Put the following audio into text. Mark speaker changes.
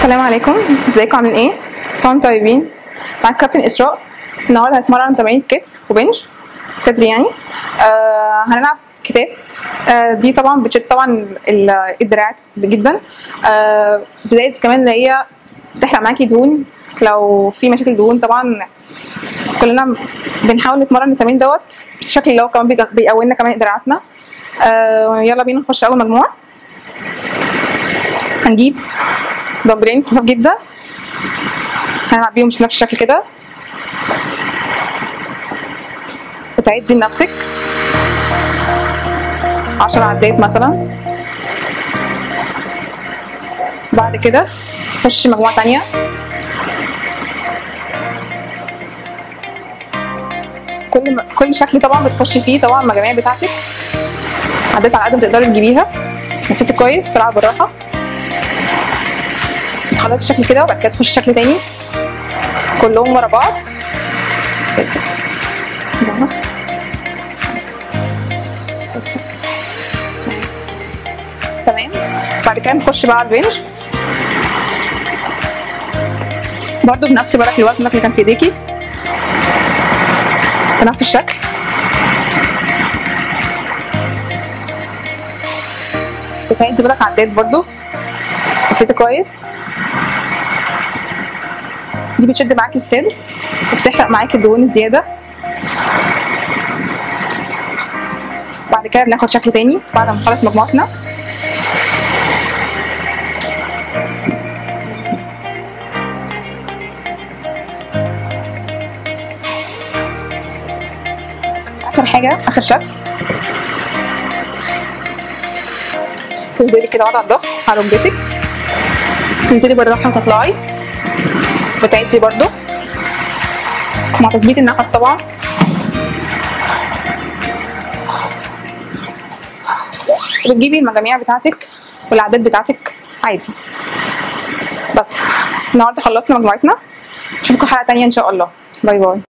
Speaker 1: السلام عليكم ازيكم عاملين ايه؟ صوم طيبين معاك كابتن اسراء النهارده هنتمرن تمارين كتف وبنش صدر يعني آه هنلعب كتاف آه دي طبعا بتشد طبعا ال- الدراعات جدا آه بداية كمان اللي هي بتحرق معاكي دهون لو في مشاكل دهون طبعا كلنا بنحاول نتمرن التمرين دوت بالشكل اللي هو كمان بيج- بيقوي لنا كمان دراعاتنا آه يلا بينا نخش اول مجموعه هنجيب دمبلين خفاف جدا هنلعب بيهم في نفس الشكل كده وتعدي لنفسك عشر عدات مثلا بعد كده تخش مجموعة تانية كل م... كل شكل طبعا بتخشي فيه طبعا المجاميع بتاعتك عدات على قد ما تقدري تجيبيها نفسك كويس طلع بالراحة تخلصي الشكل كده وبعد كده تخشي شكل تاني كلهم ورا بعض كده. أربعة. خمسة. ستة. سبعة. تمام بعد كده نخش بقى على البنج برضو بنفس بالك الوزن اللي كان في ايديكي بنفس الشكل بتعدي بالك عدات برضو تنفذي كويس دي بتشد معاكي الصدر وبتحرق معاكي الدهون الزياده بعد كده بناخد شكل تاني بعد ما نخلص مجموعتنا اخر حاجه اخر شكل تنزلي كده وضع الضغط على ركبتك تنزلي بالراحه وتطلعي وتعدي برضو مع تثبيت النفس طبعا وتجيبي المجاميع بتاعتك والعدات بتاعتك عادي بس النهارده خلصنا مجموعتنا اشوفكم حلقه تانية ان شاء الله باي باي